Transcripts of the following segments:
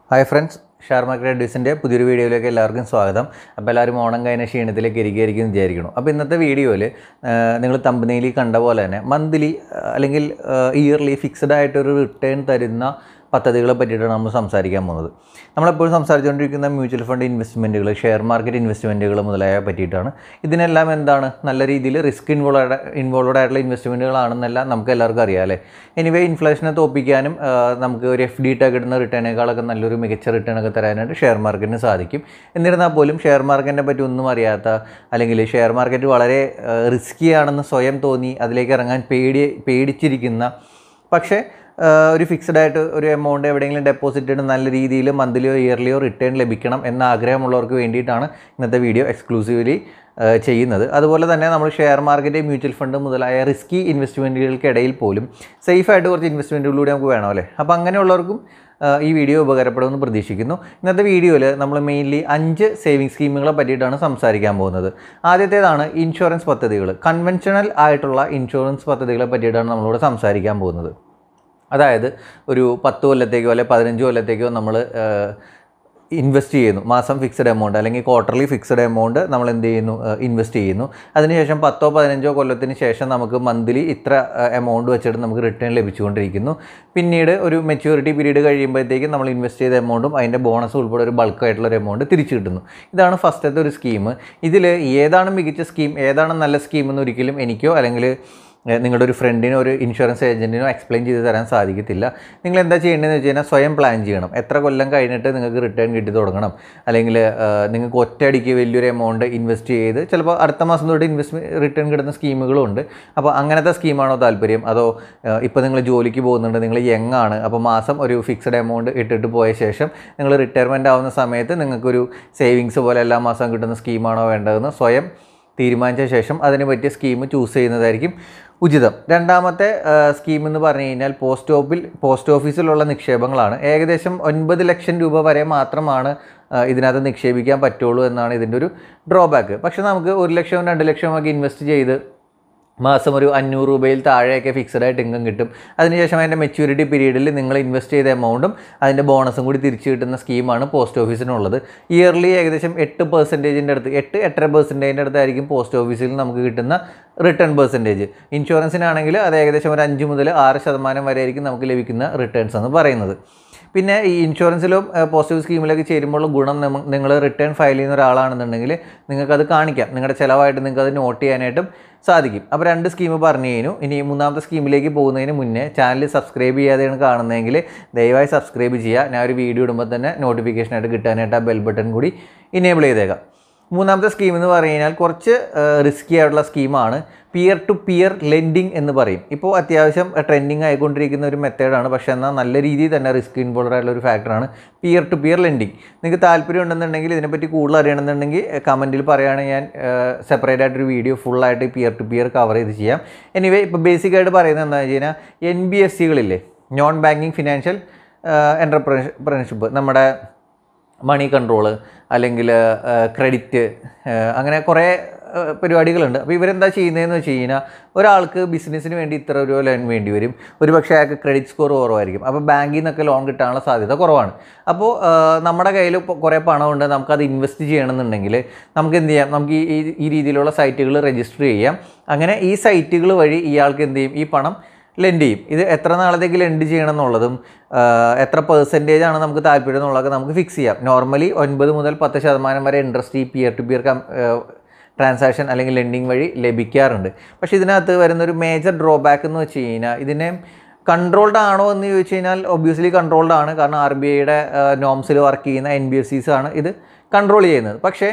hi friends share market അഡ്വൈസിൻ്റെ പുതിയൊരു വീഡിയോയിലേക്ക് എല്ലാവർക്കും സ്വാഗതം അപ്പോൾ എല്ലാവരും ഓണം കഴിഞ്ഞ ക്ഷീണത്തിലേക്ക് ഇരിക്കുകയായിരിക്കും വിചാരിക്കണം അപ്പോൾ ഇന്നത്തെ വീഡിയോയിൽ നിങ്ങൾ തമ്പനയിൽ കണ്ട പോലെ തന്നെ മന്ത്ലി അല്ലെങ്കിൽ ഇയർലി ഫിക്സഡ് ആയിട്ടൊരു റിട്ടേൺ തരുന്ന പദ്ധതികളെ പറ്റിയിട്ടാണ് നമ്മൾ സംസാരിക്കാൻ പോകുന്നത് നമ്മളെപ്പോഴും സംസാരിച്ചുകൊണ്ടിരിക്കുന്ന മ്യൂച്വൽ ഫണ്ട് ഇൻവെസ്റ്റ്മെൻറ്റുകൾ ഷെയർ മാർക്കറ്റ് ഇൻവെസ്റ്റ്മെൻറ്റുകൾ മുതലായവ പറ്റിയിട്ടാണ് ഇതിനെല്ലാം എന്താണ് നല്ല രീതിയിൽ റിസ്ക് ഇൻവോൾവ് ഇൻവോൾവഡ് ആയിട്ടുള്ള ഇൻവെസ്റ്റ്മെൻറ്റുകളാണെന്നെല്ലാം നമുക്ക് എല്ലാവർക്കും അറിയാം അല്ലേ എനിവേ ഇൻഫ്ലേഷനെ തോപ്പിക്കാനും ആ, നമുക്ക് ഒരു എഫ് ഡി ടെ കിട്ടുന്ന റിട്ടേണേക്കാളൊക്കെ നല്ലൊരു മികച്ച റിട്ടേൺ ഒക്കെ തരാനായിട്ട് ഷെയർ മാർക്കറ്റിന് സാധിക്കും എന്നിരുന്നാൽ പോലും ഷെയർ മാർക്കറ്റിനെ പറ്റി ഒന്നും അറിയാത്ത അല്ലെങ്കിൽ ഷെയർ മാർക്കറ്റ് വളരെ റിസ്കി ആണെന്ന് സ്വയം തോന്നി അതിലേക്ക് ഇറങ്ങാൻ പേടി പേടിച്ചിരിക്കുന്ന പക്ഷേ ആ, ഒരു ഫിക്സഡ് ആയിട്ട് ഒരു എമൗണ്ട് എവിടെയെങ്കിലും ഡെപ്പോസിറ്റ് ഇട്ട് നല്ല രീതിയിൽ മന്ത്ലിയോ ഇയർലിയോ റിട്ടേൺ ലഭിക്കണം എന്ന ആഗ്രഹമുള്ളവർക്ക് വേണ്ടിയിട്ടാണ് ഇന്നത്തെ വീഡിയോ എക്സ്ക്ലൂസീവ്ലി ചെയ്യുന്നത് അതുപോലെ തന്നെ നമ്മൾ ഷെയർ മാർക്കറ്റ് മ്യൂച്വൽ ഫണ്ട് മുതലായ റിസ്കി ഇൻവെസ്റ്റ്മെൻറ്റുകൾക്കിടയിൽ പോലും സേഫായിട്ട് കുറച്ച് ഇൻവെസ്റ്റ്മെൻറ്റുകളിലൂടെ നമുക്ക് വേണം അല്ലേ അപ്പോൾ അങ്ങനെയുള്ളവർക്കും ആ, ഈ വീഡിയോ ഉപകാരപ്പെടുമെന്ന് പ്രതീക്ഷിക്കുന്നു ഇന്നത്തെ വീഡിയോയിൽ നമ്മൾ മെയിൻലി അഞ്ച് സേവിങ് സ്കീമുകളെ പറ്റിയിട്ടാണ് സംസാരിക്കാൻ പോകുന്നത് ആദ്യത്തേതാണ് ഇൻഷുറൻസ് പദ്ധതികൾ കൺവെൻഷണൽ ആയിട്ടുള്ള ഇൻഷുറൻസ് പദ്ധതികളെ പറ്റിയിട്ടാണ് നമ്മളിവിടെ സംസാരിക്കാൻ പോകുന്നത് അതായത് ഒരു പത്ത് കൊല്ലത്തേക്കോ അല്ലെങ്കിൽ പതിനഞ്ച് കൊല്ലത്തേക്കോ നമ്മൾ ഇൻവെസ്റ്റ് ചെയ്യുന്നു മാസം ഫിക്സഡ് എമൗണ്ട് അല്ലെങ്കിൽ ക്വാർട്ടർലി ഫിക്സഡ് എമൗണ്ട് നമ്മൾ എന്ത് ചെയ്യുന്നു ഇൻവെസ്റ്റ് ചെയ്യുന്നു അതിനുശേഷം പത്തോ പതിനഞ്ചോ കൊല്ലത്തിന് ശേഷം നമുക്ക് മന്ത്ലി ഇത്ര എമൗണ്ട് വെച്ചിട്ട് നമുക്ക് റിട്ടേൺ ലഭിച്ചുകൊണ്ടിരിക്കുന്നു പിന്നീട് ഒരു മെച്യൂരിറ്റി പീരീഡ് കഴിയുമ്പോഴത്തേക്കും നമ്മൾ ഇൻവെസ്റ്റ് ചെയ്ത എമൗണ്ടും അതിൻ്റെ ബോണസ് ഉൾപ്പെടെ ഒരു ബൾക്കായിട്ടുള്ള ഒരു എമൗണ്ട് തിരിച്ചു കിട്ടുന്നു ഇതാണ് ഫസ്റ്റത്തെ ഒരു സ്കീം ഇതിൽ ഏതാണ് മികച്ച സ്കീം ഏതാണ് നല്ല സ്കീം എന്ന് ഒരിക്കലും എനിക്കോ അല്ലെങ്കിൽ ഏഹ് നിങ്ങളുടെ ഒരു ഫ്രണ്ടിനോ ഒരു ഇൻഷുറൻസ് ഏജൻറ്റിനോ എക്സ്പ്ലെയിൻ ചെയ്ത് തരാൻ സാധിക്കത്തില്ല നിങ്ങൾ എന്താ ചെയ്യേണ്ടതെന്ന് വെച്ച് കഴിഞ്ഞാൽ സ്വയം പ്ലാൻ ചെയ്യണം എത്ര കൊല്ലം കഴിഞ്ഞിട്ട് നിങ്ങൾക്ക് റിട്ടേൺ കിട്ടി തുടങ്ങണം അല്ലെങ്കിൽ ഏഹ് നിങ്ങൾക്ക് ഒറ്റയടിക്ക് വലിയൊരു എമൗണ്ട് ഇൻവെസ്റ്റ് ചെയ്ത് ചിലപ്പോൾ അടുത്ത മാസം തൊട്ട് ഇൻവെസ്റ്റ് റിട്ടേൺ കിട്ടുന്ന സ്കീമുകളും ഉണ്ട് അപ്പോൾ അങ്ങനത്തെ സ്കീമാണോ താല്പര്യം അതോ ഇപ്പോൾ നിങ്ങൾ ജോലിക്ക് പോകുന്നുണ്ട് നിങ്ങൾ യങ് ആണ് അപ്പോൾ മാസം ഒരു ഫിക്സഡ് എമൗണ്ട് ഇട്ടിട്ട് പോയ ശേഷം നിങ്ങൾ റിട്ടയർമെൻറ്റ് ആവുന്ന സമയത്ത് നിങ്ങൾക്കൊരു സേവിങ്സ് പോലെ എല്ലാ മാസം കിട്ടുന്ന സ്കീമാണോ വേണ്ടതെന്ന് സ്വയം തീരുമാനിച്ച ശേഷം അതിന് പറ്റിയ സ്കീം ചൂസ് ചെയ്യുന്നതായിരിക്കും ഉചിതം രണ്ടാമത്തെ സ്കീം എന്ന് പറഞ്ഞു കഴിഞ്ഞാൽ പോസ്റ്റ് ഓഫിൽ പോസ്റ്റ് ഓഫീസിലുള്ള നിക്ഷേപങ്ങളാണ് ഏകദേശം ഒൻപത് ലക്ഷം രൂപ വരെ മാത്രമാണ് ആ, ഇതിനകത്ത് നിക്ഷേപിക്കാൻ പറ്റുള്ളൂ എന്നാണ് ഇതിൻ്റെ ഒരു ഡ്രോബാക്ക് പക്ഷേ നമുക്ക് ഒരു ലക്ഷവും രണ്ട് ലക്ഷവും ഒക്കെ ഇൻവെസ്റ്റ് ചെയ്ത് മാസം ഒരു അഞ്ഞൂറ് രൂപയിൽ താഴെയൊക്കെ ഫിക്സഡ് ആയിട്ട് ഇൻകം കിട്ടും അതിനുശേഷം അതിൻ്റെ മെച്യൂരിറ്റി പീരീഡിൽ നിങ്ങൾ ഇൻവെസ്റ്റ് ചെയ്ത എമൗണ്ടും അതിൻ്റെ ബോണസും കൂടി തിരിച്ചു കിട്ടുന്ന സ്കീമാണ് പോസ്റ്റ് ഓഫീസിനുള്ളത് ഇയർലി ഏകദേശം എട്ട് പെർസെൻറ്റേജിൻ്റെ അടുത്ത് എട്ട് എട്ടര പെർസെൻറ്റേജിൻ്റെ അടുത്തായിരിക്കും പോസ്റ്റ് ഓഫീസിൽ നമുക്ക് കിട്ടുന്ന റിട്ടേൺ പെർസെൻറ്റേജ് ഇൻഷുറൻസിനാണെങ്കിൽ അത് ഏകദേശം ഒരു അഞ്ച് മുതൽ ആറ് ശതമാനം വരെ ആയിരിക്കും നമുക്ക് ലഭിക്കുന്ന റിട്ടേൺസ് എന്ന് പറയുന്നത് പിന്നെ ഈ ഇൻഷുറൻസിലും പോസിറ്റീവ് സ്കീമിലൊക്കെ ചേരുമ്പോൾ ഗുണം നിങ്ങൾ റിട്ടേൺ ഫയൽ ചെയ്യുന്ന ഒരാളാണെന്നുണ്ടെങ്കിൽ നിങ്ങൾക്കത് കാണിക്കാം നിങ്ങളുടെ ചിലവായിട്ട് നിങ്ങൾക്ക് അത് നോട്ട് ചെയ്യാനായിട്ടും സാധിക്കും അപ്പോൾ രണ്ട് സ്കീം പറഞ്ഞു കഴിഞ്ഞു ഇനി മൂന്നാമത്തെ സ്കീമിലേക്ക് പോകുന്നതിന് മുന്നേ ചാനൽ സബ്സ്ക്രൈബ് ചെയ്യാതെയാണ് കാണുന്നതെങ്കിൽ ദയവായി സബ്സ്ക്രൈബ് ചെയ്യുക ഞാൻ ഒരു വീഡിയോ ഇടുമ്പോൾ തന്നെ നോട്ടിഫിക്കേഷനായിട്ട് കിട്ടാനായിട്ട് ആ ബെൽ ബട്ടൺ കൂടി ഇനേബിൾ ചെയ്തേക്കാം മൂന്നാമത്തെ സ്കീം എന്ന് പറഞ്ഞു കഴിഞ്ഞാൽ കുറച്ച് റിസ്കി ആയിട്ടുള്ള സ്കീമാണ് പിയർ ടു പിയർ ലെൻഡിങ് എന്ന് പറയും ഇപ്പോൾ അത്യാവശ്യം ട്രെൻഡിങ് ആയിക്കൊണ്ടിരിക്കുന്ന ഒരു മെത്തേഡാണ് പക്ഷേ എന്നാൽ നല്ല രീതിയിൽ തന്നെ റിസ്ക് ഇൻവോൾവ് ആയിട്ടുള്ള ഒരു ഫാക്ടറാണ് പിയർ ടു പിയർ ലെൻഡിങ് നിങ്ങൾക്ക് താല്പര്യം ഉണ്ടെന്നുണ്ടെങ്കിൽ ഇതിനെപ്പറ്റി കൂടുതൽ അറിയണമെന്നുണ്ടെങ്കിൽ കമൻറ്റിൽ പറയുകയാണെങ്കിൽ ഞാൻ സെപ്പറേറ്റ് ആയിട്ടൊരു വീഡിയോ ഫുള്ളായിട്ട് പിയർ ടു പിയർ കവർ ചെയ്ത് ചെയ്യാം എനിവേ ഇപ്പോൾ ബേസിക്കായിട്ട് പറയുന്നത് എന്താണെന്ന് വെച്ച് കഴിഞ്ഞാൽ എൻ ബി എസ് സികളില്ലേ നോൺ ബാങ്കിങ് ഫിനാൻഷ്യൽ എൻ്റർപ്രണർഷിപ്പ് നമ്മുടെ മണി കൺട്രോള് അല്ലെങ്കിൽ ക്രെഡിറ്റ് അങ്ങനെ കുറേ ആ, പരിപാടികളുണ്ട് അപ്പോൾ ഇവരെന്താ ചെയ്യുന്നതെന്ന് വെച്ച് കഴിഞ്ഞാൽ ഒരാൾക്ക് ബിസിനസ്സിന് വേണ്ടി ഇത്ര രൂപ ലോൺ വേണ്ടി വരും ഒരു പക്ഷേ അയാൾക്ക് ക്രെഡിറ്റ് സ്കോർ കുറവായിരിക്കും അപ്പോൾ ബാങ്കിൽ നിന്നൊക്കെ ലോൺ കിട്ടാനുള്ള സാധ്യത കുറവാണ് അപ്പോൾ ആ, നമ്മുടെ കയ്യിൽ ഇപ്പോൾ കുറേ പണമുണ്ട് നമുക്കത് ഇൻവെസ്റ്റ് ചെയ്യണമെന്നുണ്ടെങ്കിൽ നമുക്ക് എന്ത് ചെയ്യാം നമുക്ക് ഈ ഈ- ഈ രീതിയിലുള്ള സൈറ്റുകൾ രജിസ്റ്റർ ചെയ്യാം അങ്ങനെ ഈ സൈറ്റുകൾ വഴി ഇയാൾക്ക് എന്ത് ചെയ്യും ഈ പണം ലെൻഡ് ചെയ്യും ഇത് എത്ര നാളത്തേക്ക് ലെൻഡ് ചെയ്യണം എന്നുള്ളതും ആ, എത്ര പെർസെൻറ്റേജ് ആണ് നമുക്ക് താല്പര്യം എന്നുള്ളതൊക്കെ നമുക്ക് ഫിക്സ് ചെയ്യാം നോർമലി ഒൻപത് മുതൽ പത്ത് ശതമാനം വരെ ഇൻട്രസ്റ്റ് ഈ പിയർ ടു പിയർ ട്രാൻസാക്ഷൻ അല്ലെങ്കിൽ ലെൻഡിങ് വഴി ലഭിക്കാറുണ്ട് പക്ഷേ ഇതിനകത്ത് വരുന്നൊരു മേജർ ഡ്രോബാക്ക് എന്ന് വെച്ച് കഴിഞ്ഞാൽ ഇതിനെ കൺട്രോൾഡ് ആണോ എന്ന് ചോദിച്ചു കഴിഞ്ഞാൽ ഒബ്വിയസ്ലി കൺട്രോൾഡ് ആണ് കാരണം ആർ ബി ഐയുടെ നോംസിൽ വർക്ക് ചെയ്യുന്ന എൻ ബി എഫ് സീസ് ആണ് ഇത് കൺട്രോൾ ചെയ്യുന്നത് പക്ഷേ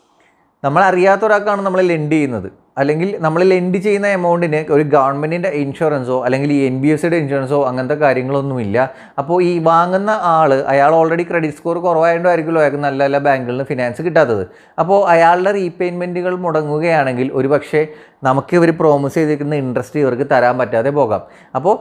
നമ്മൾ അറിയാത്ത ഒരാൾക്കാണ് നമ്മൾ ലെൻഡ് ചെയ്യുന്നത് അല്ലെങ്കിൽ നമ്മൾ ലെൻഡ് ചെയ്യുന്ന എമൗണ്ടിന് ഒരു ഗവൺമെൻറ്റിൻ്റെ ഇൻഷുറൻസോ അല്ലെങ്കിൽ ഈ എൻ ബി എഫ് സിയുടെ ഇൻഷുറൻസോ അങ്ങനത്തെ കാര്യങ്ങളൊന്നുമില്ല അപ്പോൾ ഈ വാങ്ങുന്ന ആൾ അയാൾ ഓൾറെഡി ക്രെഡിറ്റ് സ്കോർ കുറവായതുകൊണ്ടായിരിക്കുമല്ലോ അയാൾക്ക് നല്ല നല്ല ബാങ്കുകളിൽ നിന്ന് ഫിനാൻസ് കിട്ടാത്തത് അപ്പോൾ അയാളുടെ റീപേയ്മെൻറ്റുകൾ മുടങ്ങുകയാണെങ്കിൽ ഒരു പക്ഷേ നമുക്ക് ഇവർ പ്രോമിസ് ചെയ്തിരിക്കുന്ന ഇൻട്രസ്റ്റ് ഇവർക്ക് തരാൻ പറ്റാതെ പോകാം അപ്പോൾ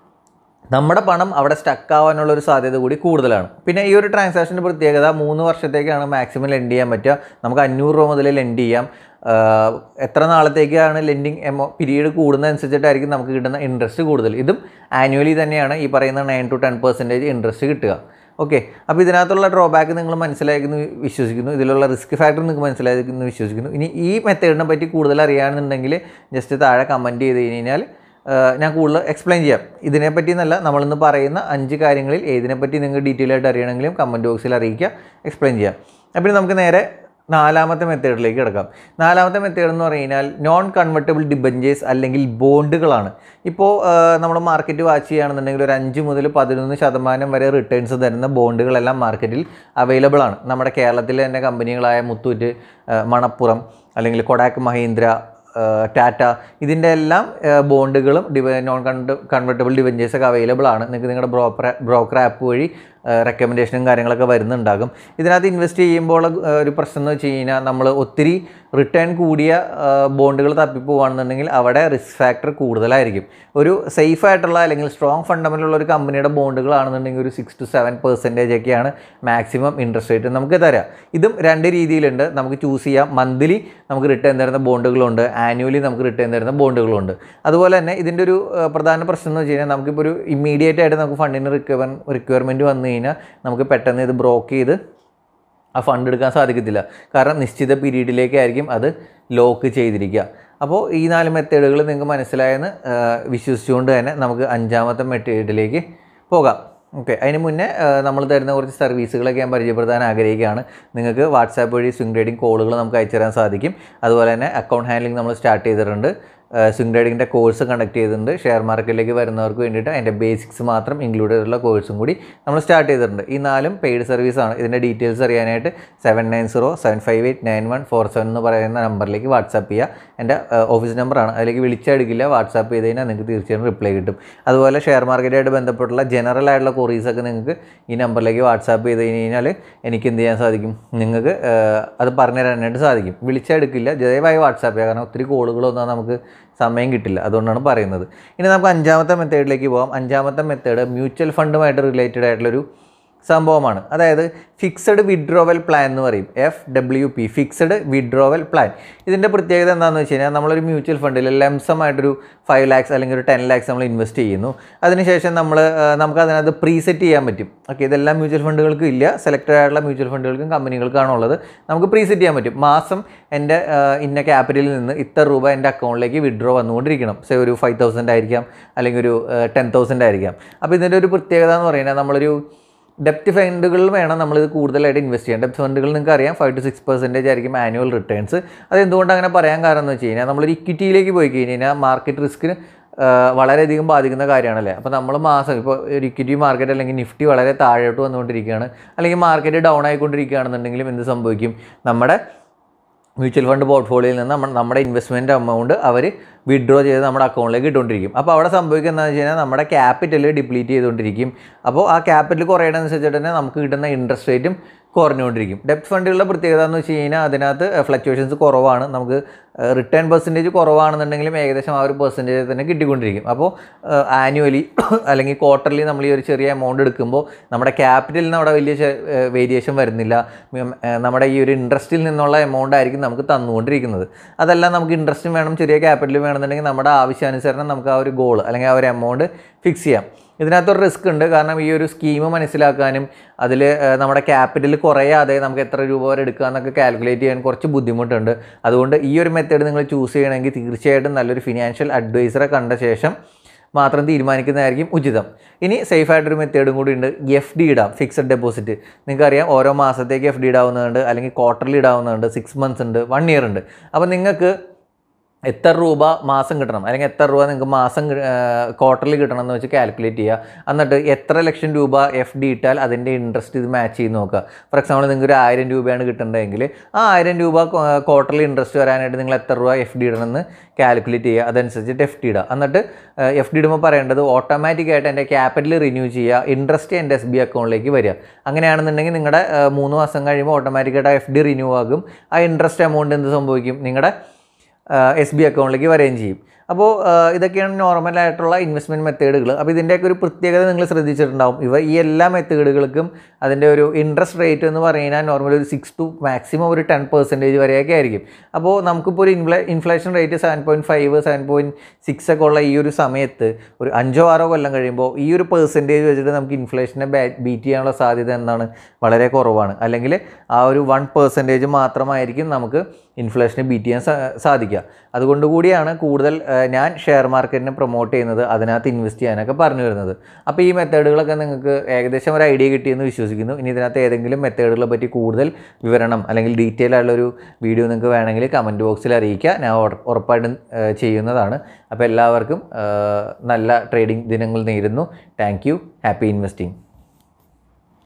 നമ്മുടെ പണം അവിടെ സ്റ്റക്ക് ആവാനുള്ള ഒരു സാധ്യത കൂടി കൂടുതലാണ് പിന്നെ ഈ ഒരു ട്രാൻസാക്ഷൻ്റെ പ്രത്യേകത മൂന്ന് വർഷത്തേക്കാണ് മാക്സിമം ലെൻഡ് ചെയ്യാൻ പറ്റുക നമുക്ക് അഞ്ഞൂറ് രൂപ മുതൽ ലെൻഡ് ചെയ്യാം ആഹ് എത്ര നാളത്തേക്കാണ് ലെൻഡിങ് എമൗ പീരീഡ് കൂടുന്നതനുസരിച്ചിട്ടായിരിക്കും നമുക്ക് കിട്ടുന്ന ഇൻട്രസ്റ്റ് കൂടുതൽ ഇതും ആനുവലി തന്നെയാണ് ഈ പറയുന്ന nine to ten percentage interest കിട്ടുക ഓക്കെ അപ്പോൾ ഇതിനകത്തുള്ള ഡ്രോബാക്ക് നിങ്ങൾ മനസ്സിലാക്കുന്നു വിശ്വസിക്കുന്നു ഇതിലുള്ള റിസ്ക് ഫാക്ടർ നിങ്ങൾക്ക് മനസ്സിലാക്കുന്നു വിശ്വസിക്കുന്നു ഇനി ഈ മെത്തേഡിനെ പറ്റി കൂടുതൽ അറിയാണെന്നുണ്ടെങ്കിൽ ജസ്റ്റ് താഴെ കമൻറ്റ് ചെയ്ത് കഴിഞ്ഞാൽ ഞാൻ കൂടുതൽ എക്സ്പ്ലെയിൻ ചെയ്യാം ഇതിനെപ്പറ്റി എന്നല്ല നമ്മളിന്ന് പറയുന്ന അഞ്ച് കാര്യങ്ങളിൽ ഏതിനെപ്പറ്റി നിങ്ങൾക്ക് ഡീറ്റെയിൽ ആയിട്ട് അറിയണമെങ്കിലും കമൻറ്റ് ബോക്സിൽ അറിയിക്കുക എക്സ്പ്ലെയിൻ ചെയ്യാം അപ്പോൾ നമുക്ക് നേരെ നാലാമത്തെ മെത്തേഡിലേക്ക് കിടക്കാം നാലാമത്തെ മെത്തേഡ് എന്ന് പറഞ്ഞു കഴിഞ്ഞാൽ നോൺ കൺവെർട്ടബിൾ ഡിബഞ്ചേഴ്സ് അല്ലെങ്കിൽ ബോണ്ടുകളാണ് ഇപ്പോൾ നമ്മൾ മാർക്കറ്റ് വാച്ച് ചെയ്യുകയാണെന്നുണ്ടെങ്കിൽ ഒരു അഞ്ച് മുതൽ പതിനൊന്ന് ശതമാനം വരെ റിട്ടേൺസ് തരുന്ന ബോണ്ടുകളെല്ലാം മാർക്കറ്റിൽ അവൈലബിൾ ആണ് നമ്മുടെ കേരളത്തിലെ തന്നെ കമ്പനികളായ മുത്തൂറ്റ് ആ, മണപ്പുറം അല്ലെങ്കിൽ കൊടാക്ക് മഹീന്ദ്ര ഏഹ് ടാറ്റ ഇതിൻ്റെ എല്ലാം ഏഹ് ബോണ്ടുകളും ഡിവ നോൺ കൺവെർട്ടബിൾ ഡിവഞ്ചേഴ്സ് ഒക്കെ അവൈലബിൾ ആണ് നിങ്ങൾക്ക് നിങ്ങളുടെ ബ്രോക്കർ ബ്രോക്കർ ആപ്പ് വഴി റെക്കമെൻഡേഷനും കാര്യങ്ങളൊക്കെ വരുന്നുണ്ടാകും ഇതിനകത്ത് ഇൻവെസ്റ്റ് ചെയ്യുമ്പോൾ ഏഹ് ഒരു പ്രശ്നം എന്ന് വെച്ച് കഴിഞ്ഞാൽ നമ്മൾ ഒത്തിരി റിട്ടേൺ കൂടിയ ബോണ്ടുകൾ തപ്പിപ്പോവാണെന്നുണ്ടെങ്കിൽ അവിടെ റിസ്ക് ഫാക്ടർ കൂടുതലായിരിക്കും ഒരു സേഫ് ആയിട്ടുള്ള അല്ലെങ്കിൽ സ്ട്രോങ് ഫണ്ടമെൻ്റൽ ഉള്ള ഒരു കമ്പനിയുടെ ബോണ്ടുകളാണെന്നുണ്ടെങ്കിൽ ഒരു സിക്സ് ടു സെവൻ പെർസെൻറ്റേജ് ഒക്കെയാണ് മാക്സിമം ഇൻട്രസ്റ്റ് റേറ്റ് നമുക്ക് തരാം ഇതും രണ്ട് രീതിയിലുണ്ട് നമുക്ക് ചൂസ് ചെയ്യാം മന്ത്ലി നമുക്ക് റിട്ടേൺ തരുന്ന ബോണ്ടുകളുണ്ട് ആനുവലി നമുക്ക് റിട്ടേൺ തരുന്ന ബോണ്ടുകളുണ്ട് അതുപോലെ തന്നെ ഇതിൻ്റെ ഒരു ഏഹ്, പ്രധാന പ്രശ്നം എന്ന് വെച്ച് കഴിഞ്ഞാൽ നമുക്കിപ്പോൾ ഒരു ഇമ്മീഡിയറ്റ് ആയിട്ട് നമുക്ക് ഫണ്ടിന് റിക്വയർ റിക്വയർമെൻറ്റ് വന്നു കഴിഞ്ഞാൽ നമുക്ക് പെട്ടെന്ന് ഇത് ബ്രോക്ക് ചെയ്ത് ആ ഫണ്ട് എടുക്കാൻ സാധിക്കത്തില്ല കാരണം നിശ്ചിത പീരീഡിലേക്കായിരിക്കും അത് ലോക്ക് ചെയ്തിരിക്കുക അപ്പോൾ ഈ നാല് മെത്തേഡുകൾ നിങ്ങൾക്ക് മനസ്സിലായെന്ന് ആ, വിശ്വസിച്ചുകൊണ്ട് തന്നെ നമുക്ക് അഞ്ചാമത്തെ മെത്തേഡിലേക്ക് പോകാം ഓക്കെ അതിന് മുന്നേ നമ്മൾ തരുന്ന കുറച്ച് സർവീസുകളൊക്കെ ഞാൻ പരിചയപ്പെടുത്താൻ ആഗ്രഹിക്കുകയാണ് നിങ്ങൾക്ക് വാട്സാപ്പ് വഴി സ്വിംഗ് ട്രേഡിംഗ് കോളുകൾ നമുക്ക് അയച്ചു തരാൻ സാധിക്കും അതുപോലെ തന്നെ അക്കൗണ്ട് ഹാൻഡ്ലിംഗ് നമ്മൾ സ്റ്റാർട്ട് ചെയ്തിട്ടുണ്ട് സ്വിംഗ് ട്രേഡിങ്ങിൻ്റെ കോഴ്സ് കണ്ടക്ട് ചെയ്തിട്ടുണ്ട് ഷെയർ മാർക്കറ്റിലേക്ക് വരുന്നവർക്ക് വേണ്ടിയിട്ട് അതിൻ്റെ ബേസിക്സ് മാത്രം ഇൻക്ലൂഡ് ചെയ്തിട്ടുള്ള കോഴ്സും കൂടി നമ്മൾ സ്റ്റാർട്ട് ചെയ്തിട്ടുണ്ട് ഈ നാലും പെയ്ഡ് സർവീസാണ് ഇതിൻ്റെ ഡീറ്റെയിൽസ് അറിയാനായിട്ട് seven nine zero seven five eight nine one four seven എന്ന് പറയുന്ന നമ്പറിലേക്ക് വാട്സാപ്പ് ചെയ്യുക എൻ്റെ ഓഫീസ് നമ്പറാണ് അതിലേക്ക് വിളിച്ചെടുക്കില്ല വാട്സാപ്പ് ചെയ്ത് കഴിഞ്ഞാൽ നിങ്ങൾക്ക് തീർച്ചയായും റിപ്ലൈ കിട്ടും അതുപോലെ ഷെയർ മാർക്കറ്റായിട്ട് ബന്ധപ്പെട്ടുള്ള ജനറൽ ആയിട്ടുള്ള കൊറീസൊക്കെ നിങ്ങൾക്ക് ഈ നമ്പറിലേക്ക് വാട്സാപ്പ് ചെയ്ത് കഴിഞ്ഞ് കഴിഞ്ഞാൽ എനിക്ക് എന്ത് ചെയ്യാൻ സാധിക്കും നിങ്ങൾക്ക് ഏഹ്, അത് പറഞ്ഞു തരാനായിട്ട് സാധിക്കും വിളിച്ചെടുക്കില്ല ദയവായി വാട്സാപ്പ് ചെയ്യുക കാരണം ഒത്തിരി കോളുകളൊന്നും നമുക്ക് സമയം കിട്ടില്ല അതുകൊണ്ടാണ് പറയുന്നത് ഇനി നമുക്ക് അഞ്ചാമത്തെ മെത്തേഡിലേക്ക് പോകാം അഞ്ചാമത്തെ മെത്തേഡ് മ്യൂച്വൽ ഫണ്ടുമായിട്ട് റിലേറ്റഡ് ആയിട്ടുള്ളൊരു സംഭവമാണ് അതായത് ഫിക്സഡ് വിഡ്രോവൽ പ്ലാൻ എന്ന് പറയും F W P fixed withdrawal plan ഇതിൻ്റെ പ്രത്യേകത എന്താണെന്ന് വെച്ച് കഴിഞ്ഞാൽ നമ്മളൊരു മ്യൂച്വൽ ഫണ്ടിൽ ലംസമായിട്ടൊരു ഫൈവ് ലാക്സ് അല്ലെങ്കിൽ ഒരു ടെൻ ലാക്സ് നമ്മൾ ഇൻവെസ്റ്റ് ചെയ്യുന്നു അതിനുശേഷം നമ്മൾ നമുക്ക് അതിനകത്ത് പ്രീസെറ്റ് ചെയ്യാൻ പറ്റും ഓക്കെ ഇതെല്ലാം മ്യൂച്വൽ ഫണ്ടുകൾക്കും ഇല്ല സെലക്റ്റഡ് ആയിട്ടുള്ള മ്യൂച്വൽ ഫണ്ടുകൾക്കും കമ്പനികൾക്കാണ് ഉള്ളത് നമുക്ക് പ്രീസെറ്റ് ചെയ്യാൻ പറ്റും മാസം എൻ്റെ ആ, ഇന്ന ക്യാപിറ്റലിൽ നിന്ന് ഇത്ര രൂപ എൻ്റെ അക്കൗണ്ടിലേക്ക് വിഡ്രോ വന്നുകൊണ്ടിരിക്കണം സേ ഒരു ഫൈവ് തൗസൻഡ് ആയിരിക്കാം അല്ലെങ്കിൽ ഒരു ടെൻ തൗസൻഡ് ആയിരിക്കാം അപ്പോൾ ഇതിൻ്റെ ഒരു പ്രത്യേകത എന്ന് പറയുന്നത് നമ്മളൊരു ഡെപ്റ്റ് ഫണ്ടുകളിൽ വേണം നമ്മളിത് കൂടുതലായിട്ട് ഇൻവെസ്റ്റ് ചെയ്യാൻ ഡെപ്റ്റ് ഫണ്ടുകൾ നിങ്ങൾക്ക് അറിയാം ഫൈവ് ടു സിക്സ് പെർസെൻറ്റേജ് ആയിരിക്കും ആനുവൽ റിട്ടേൺസ് അത് എന്തുകൊണ്ട് അങ്ങനെ പറയാൻ കാരണം എന്ന് വെച്ച് കഴിഞ്ഞാൽ നമ്മളൊരു ഇക്വിറ്റിയിലേക്ക് പോയി കഴിഞ്ഞ് കഴിഞ്ഞാൽ മാർക്കറ്റ് റിസ്കിന് വളരെയധികം ബാധിക്കുന്ന കാര്യമാണല്ലേ അപ്പോൾ നമ്മൾ മാസം ഇപ്പോൾ ഒരു ഇക്വിറ്റി മാർക്കറ്റ് അല്ലെങ്കിൽ നിഫ്റ്റി വളരെ താഴോട്ട് വന്നുകൊണ്ടിരിക്കുകയാണ് അല്ലെങ്കിൽ മാർക്കറ്റ് ഡൗൺ ആയിക്കൊണ്ടിരിക്കുകയാണെന്നുണ്ടെങ്കിലും എന്ത് സംഭവിക്കും നമ്മുടെ മ്യൂച്വൽ ഫണ്ട് പോർട്ട്ഫോളിയോയിൽ നിന്ന് നമ്മൾ നമ്മുടെ ഇൻവെസ്റ്റ്മെൻറ്റ് എമൗണ്ട് അവർ വിഡ്രോ ചെയ്ത് നമ്മുടെ അക്കൗണ്ടിലേക്ക് ഇട്ടുകൊണ്ടിരിക്കും അപ്പോൾ അവിടെ സംഭവിക്കുക എന്താണെന്ന് വെച്ച് കഴിഞ്ഞാൽ നമ്മുടെ ക്യാപിറ്റൽ ഡിപ്ലീറ്റ് ചെയ്തുകൊണ്ടിരിക്കും അപ്പോൾ ആ ക്യാപിറ്റൽ കുറയണതനുസരിച്ചിട്ട് തന്നെ നമുക്ക് കിട്ടുന്ന ഇൻട്രസ്റ്റ് റേറ്റും കുറഞ്ഞുകൊണ്ടിരിക്കും ഡെപ്റ്റ് ഫണ്ടുകളുടെ പ്രത്യേകത എന്ന് വെച്ച് കഴിഞ്ഞാൽ അതിനകത്ത് ഫ്ലക്ച്വേഷൻസ് കുറവാണ് നമുക്ക് റിട്ടേൺ പെർസെൻറ്റേജ് കുറവാണെന്നുണ്ടെങ്കിലും ഏകദേശം ആ ഒരു പെർസെൻറ്റേജ് തന്നെ കിട്ടിക്കൊണ്ടിരിക്കും അപ്പോൾ ആനുവലി അല്ലെങ്കിൽ ക്വാർട്ടർലി നമ്മൾ ഈ ഒരു ചെറിയ എമൗണ്ട് എടുക്കുമ്പോൾ നമ്മുടെ ക്യാപിറ്റലിൽ നിന്ന് അവിടെ വലിയ വേരിയേഷൻ വരുന്നില്ല ഉം, ഏഹ്, നമ്മുടെ ഈ ഒരു ഇൻട്രസ്റ്റിൽ നിന്നുള്ള എമൗണ്ട് ആയിരിക്കും നമുക്ക് തന്നുകൊണ്ടിരിക്കുന്നത് അതല്ല നമുക്ക് ഇൻട്രസ്റ്റും വേണം ചെറിയ ക്യാപിറ്റൽ വേണമെന്നുണ്ടെങ്കിൽ നമ്മുടെ ആവശ്യാനുസരണം നമുക്ക് ആ ഒരു ഗോൾ അല്ലെങ്കിൽ ആ ഒരു എമൗണ്ട് ഫിക്സ് ചെയ്യാം ഇതിനകത്തൊരു റിസ്ക് ഉണ്ട് കാരണം ഈ ഒരു സ്കീം മനസ്സിലാക്കാനും അതിൽ നമ്മുടെ ക്യാപിറ്റൽ കുറയാതെ നമുക്ക് എത്ര രൂപ വരെ എടുക്കുക എന്നൊക്കെ കാൽക്കുലേറ്റ് ചെയ്യാൻ കുറച്ച് ബുദ്ധിമുട്ടുണ്ട് അതുകൊണ്ട് ഈ ഒരു മെത്തേഡ് നിങ്ങൾ ചൂസ് ചെയ്യണമെങ്കിൽ തീർച്ചയായിട്ടും നല്ലൊരു ഫിനാൻഷ്യൽ അഡ്വൈസറെ കണ്ട ശേഷം മാത്രം തീരുമാനിക്കുന്നതായിരിക്കും ഉചിതം ഇനി സേഫ് ആയിട്ടൊരു മെത്തേഡും കൂടി ഉണ്ട് എഫ് ഡി ഇടാം ഫിക്സഡ് ഡെപ്പോസിറ്റ് നിങ്ങൾക്കറിയാം ഓരോ മാസത്തേക്ക് എഫ് ഡി ഇടാവുന്നതുണ്ട് അല്ലെങ്കിൽ ക്വാർട്ടർലി ഇടാവുന്നതുണ്ട് സിക്സ് മന്ത്സ് ഉണ്ട് വൺ ഇയർ ഉണ്ട് അപ്പോൾ നിങ്ങൾക്ക് എത്ര രൂപ മാസം കിട്ടണം അല്ലെങ്കിൽ എത്ര രൂപ നിങ്ങൾക്ക് മാസം ക്വാർട്ടർലി കിട്ടണം എന്ന് വെച്ച് കാൽക്കുലേറ്റ് ചെയ്യുക എന്നിട്ട് എത്ര ലക്ഷം രൂപ എഫ് ഡി ഇട്ടാൽ അതിൻ്റെ ഇൻട്രസ്റ്റ് ഇത് മാച്ച് ചെയ്ത് നോക്കുക ഫോർ എക്സാമ്പിൾ നിങ്ങൾക്ക് ഒരു ആയിരം രൂപയാണ് കിട്ടേണ്ടതെങ്കിൽ ആ ആയിരം രൂപ ക്വാർട്ടർലി ഇൻട്രസ്റ്റ് വരാനായിട്ട് നിങ്ങൾ എത്ര രൂപ എഫ് ഡി ഇടണമെന്ന് കാൽക്കുലേറ്റ് ചെയ്യുക അതനുസരിച്ചിട്ട് എഫ് ഡി ഇടുക എന്നിട്ട് എഫ് ഡി ഇടുമ്പോൾ പറയേണ്ടത് ഓട്ടോമാറ്റിക്കായിട്ട് എൻ്റെ ക്യാപിറ്റൽ റിന്യൂ ചെയ്യുക ഇൻട്രസ്റ്റ് എൻ്റെ എസ് ബി അക്കൗണ്ടിലേക്ക് വരിക അങ്ങനെയാണെന്നുണ്ടെങ്കിൽ നിങ്ങളുടെ ഏഹ്, മൂന്ന് മാസം കഴിയുമ്പോൾ ഓട്ടോമാറ്റിക്കായിട്ട് ആ എഫ് ഡി റിന്യൂ ആകും ആ ഇൻട്രസ്റ്റ് എമൗണ്ട് എന്ത് സംഭവിക്കും നിങ്ങളുടെ എസ് ബി അക്കൗണ്ടിലേക്ക് വരികയും ചെയ്യും അപ്പോൾ ഇതൊക്കെയാണ് നോർമൽ ആയിട്ടുള്ള ഇൻവെസ്റ്റ്മെൻറ്റ് മെത്തേഡുകൾ അപ്പോൾ ഇതിൻ്റെയൊക്കെ ഒരു പ്രത്യേകത നിങ്ങൾ ശ്രദ്ധിച്ചിട്ടുണ്ടാവും ഇവ ഈ എല്ലാ മെത്തേഡുകൾക്കും അതിൻ്റെ ഒരു ഇൻട്രസ്റ്റ് റേറ്റ് എന്ന് പറയുന്നത് നോർമലി ഒരു സിക്സ് ടു മാക്സിമം ഒരു ടെൻ പെർസെൻറ്റേജ് വരെയൊക്കെ ആയിരിക്കും അപ്പോൾ നമുക്കിപ്പോൾ ഒരു ഇൻഫ്ല inflation rate seven point five seven point six ഒക്കെ ഉള്ള ഈ ഒരു സമയത്ത് ഒരു അഞ്ചോ ആറോ കൊല്ലം കഴിയുമ്പോൾ ഈ ഒരു പെർസെൻറ്റേജ് വെച്ചിട്ട് നമുക്ക് ഇൻഫ്ലേഷനെ ബീറ്റ് ചെയ്യാനുള്ള സാധ്യത എന്താണ് വളരെ കുറവാണ് അല്ലെങ്കിൽ ആ ഒരു വൺ പെർസെൻറ്റേജ് മാത്രമായിരിക്കും നമുക്ക് ഇൻഫ്ലേഷനെ ബീറ്റ് ചെയ്യാൻ സാ- സാധിക്കുക അതുകൊണ്ട് കൂടിയാണ് കൂടുതൽ ആ, ഞാൻ ഷെയർ മാർക്കറ്റിനെ പ്രൊമോട്ട് ചെയ്യുന്നത് അതിനകത്ത് ഇൻവെസ്റ്റ് ചെയ്യാനൊക്കെ പറഞ്ഞു വരുന്നത് അപ്പോൾ ഈ മെത്തേഡുകളൊക്കെ നിങ്ങൾക്ക് ഏകദേശം ഒരു ഐഡിയ കിട്ടിയെന്ന് വിശ്വസിക്കുന്നു ഇനി ഇതിനകത്ത് ഏതെങ്കിലും മെത്തേഡുകളെ പറ്റി കൂടുതൽ വിവരണം അല്ലെങ്കിൽ ഡീറ്റെയിൽ ആയിട്ടുള്ളൊരു വീഡിയോ നിങ്ങൾക്ക് വേണമെങ്കിൽ കമൻറ്റ് ബോക്സിൽ അറിയിക്കുക ഞാൻ ഉറ- ഉറപ്പായിട്ടും ആ, ചെയ്യുന്നതാണ് അപ്പോൾ എല്ലാവർക്കും ആ, നല്ല ട്രേഡിംഗ് ദിനങ്ങൾ നേരുന്നു താങ്ക് യു ഹാപ്പി ഇൻവെസ്റ്റിംഗ്